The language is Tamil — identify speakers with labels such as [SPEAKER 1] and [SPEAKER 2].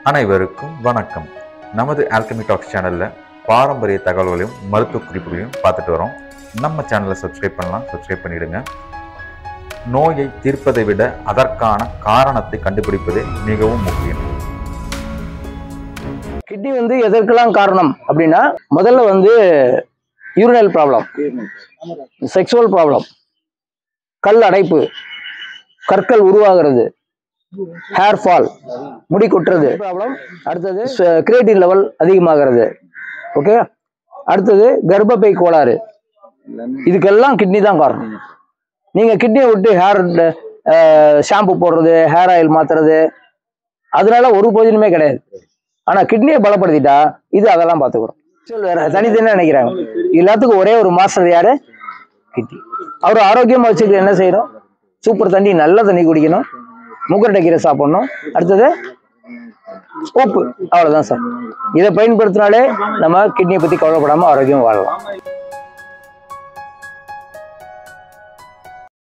[SPEAKER 1] அனைவருக்கும் வணக்கம் நமது ஆல்கமி டாக்ஸ் சேனலில் பாரம்பரிய தகவல்களையும் மருத்துவ குறிப்புகளையும் பார்த்துட்டு வரோம் நம்ம சேனலை சப்ஸ்கிரைப் பண்ணலாம் சப்ஸ்கிரைப் பண்ணிடுங்க நோயை தீர்ப்பதை விட அதற்கான காரணத்தை கண்டுபிடிப்பதே மிகவும் முக்கியம்
[SPEAKER 2] கிட்னி வந்து எதற்கெல்லாம் காரணம் அப்படின்னா முதல்ல வந்து யூரினல் ப்ராப்ளம் செக்ஸுவல் ப்ராப்ளம் கல் அடைப்பு கற்கள் உருவாகிறது ஹேர் ஃபால் முடி கொட்டுறது ப்ராப்ளம் அடுத்தது கிரியேட்டின் லெவல் அதிகமாகிறது ஓகே அடுத்தது கர்ப்பப்பை கோளாறு இதுக்கெல்லாம் கிட்னி தான் காரணம் நீங்கள் கிட்னியை விட்டு ஹேர் ஷாம்பு போடுறது ஹேர் ஆயில் மாத்துறது அதனால ஒரு பிரயோஜனமே கிடையாது ஆனா கிட்னியை பலப்படுத்திட்டா இது அதெல்லாம் பார்த்துக்கிறோம் சொல் வேற தனித்தனியாக நினைக்கிறாங்க எல்லாத்துக்கும் ஒரே ஒரு மாஸ்டர் யாரு கிட்னி அவர் ஆரோக்கியமா வச்சுக்க என்ன செய்யணும் சூப்பர் தண்ணி நல்ல தண்ணி குடிக்கணும் முகரட்டை கீரை சாப்பிடணும் அடுத்தது உப்பு அவ்வளவுதான் சார் இதை பயன்படுத்தினாலே நம்ம கிட்னியை பத்தி கவலைப்படாம ஆரோக்கியம் வாழலாம்